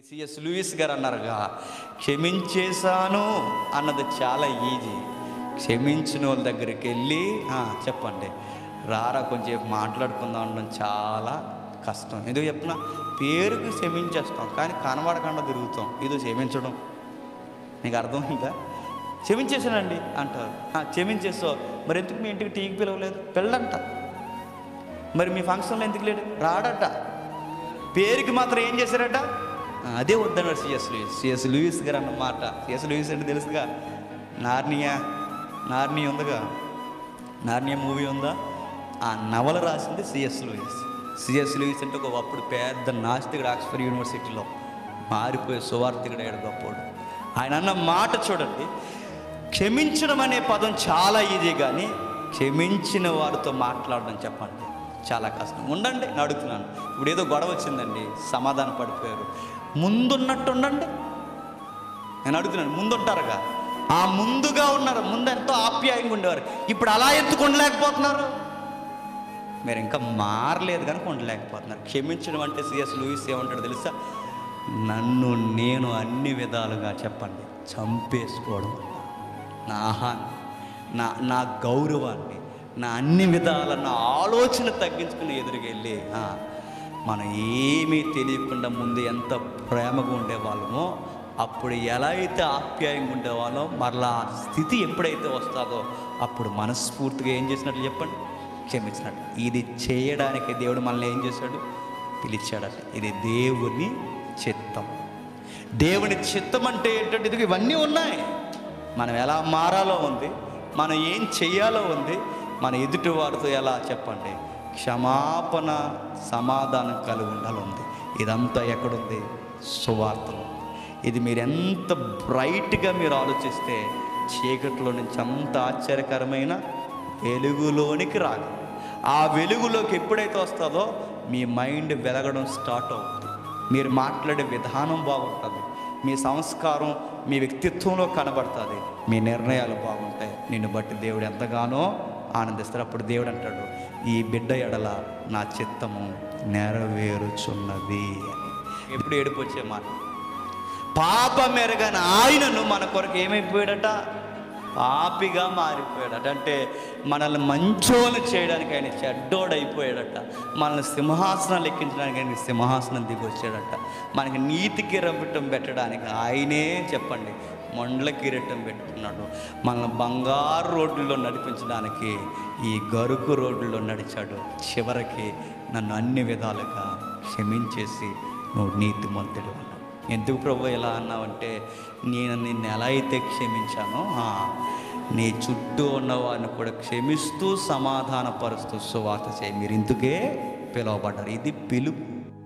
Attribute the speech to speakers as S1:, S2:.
S1: CS Louis గారు అన్నారుగా క్షమించేశాను అన్నది చాలా ఈజీ క్షమించిన వాళ్ళ దగ్గరికి వెళ్ళి "ఆ, చెప్పండి రారా కొంచెం మాట్లాడుకుందాం అనడం చాలా కష్టం ఎందుకు చెప్తున్నా పేరుకి క్షమించేస్తాం కానీ కనబడకుండా తిరుగుతాం ఇది క్షమించడం నీకు అర్థమైందా క్షమించేసానండి అంటారు "ఆ, క్షమించేస్తావు మరి ఎందుకు మీ ఇంటికి టీకి పిలవలేదు పెళ్ళంట మరి మీ ఫంక్షన్లో ఎందుకు లేడు రాడట పేరుకి మాత్రం ఏం చేశారట ఆ, అదే వద్దన్నాడు సిఎస్ లూయిస్ సిఎస్ లూయిస్ గారు అన్నమాట సిఎస్ లూయిస్ అంటే తెలుసుగా నార్నియా నార్నియా ఉందిగా నార్నియా మూవీ ఉందా ఆ నవల రాసింది సిఎస్ లూయిస్ సిఎస్ లూయిస్ అంటే ఒక అప్పుడు పెద్ద నాస్తికుడు ఆక్స్ఫర్డ్ యూనివర్సిటీలో మారిపోయే సువార్థికుడు అయ్యాడు గొప్పోడు ఆయన అన్న మాట చూడండి క్షమించడం అనే పదం చాలా ఈజీ కానీ క్షమించిన వారితో మాట్లాడడం చెప్పండి చాలా కష్టం ఉండండి నేను అడుగుతున్నాను ఇప్పుడు ఏదో గొడవ వచ్చిందండి సమాధాన పడిపోయారు ముందున్నట్టు ఉండండి నేను అడుగుతున్నాను ముందుంటారుగా ఆ ముందుగా ఉన్నారు ముందు ఎంతో ఆప్యాయంగా ఉండేవారు ఇప్పుడు అలా ఎందుకు ఉండలేకపోతున్నారు మీరు ఇంకా మారలేదు కనుక ఉండలేకపోతున్నారు క్షమించడం అంటే సిఎస్ లూయిస్ ఏమంటాడు తెలుసా నన్ను నేను అన్ని విధాలుగా చెప్పండి చంపేసుకోవడం నా ఆహాన్ని నా నా గౌరవాన్ని నా అన్ని విధాల నా ఆలోచన తగ్గించుకుని ఎదురుకెళ్ళి ఆ, మనం ఏమీ తెలియకుండా ముందు ఎంత ప్రేమగా ఉండేవాళ్ళమో అప్పుడు ఎలా అయితే ఆప్యాయంగా ఉండేవాళ్ళో మరలా ఆ స్థితి ఎప్పుడైతే వస్తుందో అప్పుడు మనస్ఫూర్తిగా ఏం చేసినట్లు చెప్పండి క్షమించినట్టు ఇది చేయడానికి దేవుడు మనల్ని ఏం చేశాడు పిలిచాడట ఇది దేవుని చిత్తం దేవుని చిత్తం అంటే ఏంటంటే ఇదిగో ఇవన్నీ ఉన్నాయి మనం ఎలా మారాలో ఉంది మనం ఏం చెయ్యాలో ఉంది మన ఎదుటి వారితో ఎలా చెప్పండి క్షమాపణ సమాధానం కలిగి ఉండాలి ఉంది ఇదంతా ఎక్కడుంది సువార్తలో ఇది మీరు ఎంత బ్రైట్గా మీరు ఆలోచిస్తే చీకట్లో నుంచి అంత ఆశ్చర్యకరమైన వెలుగులోనికి రాదు ఆ వెలుగులోకి ఎప్పుడైతే వస్తుందో మీ మైండ్ వెలగడం స్టార్ట్ అవుతుంది మీరు మాట్లాడే విధానం బాగుంటుంది మీ సంస్కారం మీ వ్యక్తిత్వంలో కనబడుతుంది మీ నిర్ణయాలు బాగుంటాయి నిన్ను బట్టి దేవుడు ఎంతగానో ఆనందిస్తారు అప్పుడు దేవుడు అంటాడు ఈ బిడ్డ ఎడల నా చిత్తము నెరవేరుచున్నది అని ఎప్పుడు ఏడుపు వచ్చే మాట పాప మెరగని ఆయనను మన కొరకు ఏమైపోయాడట పాపిగా మారిపోయాడట అంటే మనల్ని మంచోలు చేయడానికి ఆయన చెడ్డోడైపోయాడట మనల్ని సింహాసనం ఎక్కించడానికి ఆయన సింహాసనం దిగి వచ్చాడట మనకి నీతి కిరీటం పెట్టడానికి ఆయనే చెప్పండి మొండ్ల కిరీటం పెట్టుకున్నాడు మనల్ని బంగారు రోడ్లలో నడిపించడానికి ఈ గరుకు రోడ్లలో నడిచాడు చివరికి నన్ను అన్ని విధాలుగా క్షమించేసి నువ్వు నీతిమంతుడు అన్నావు ఎందుకు ప్రభు ఎలా అన్నావంటే నేను నిన్ను ఎలా అయితే క్షమించానో ఆ, నీ చుట్టూ ఉన్న వారిని కూడా క్షమిస్తూ సమాధానపరుస్తూ సువార్త చేయి మీరు ఇందుకే పిలువబడ్డారు ఇది పిలుపు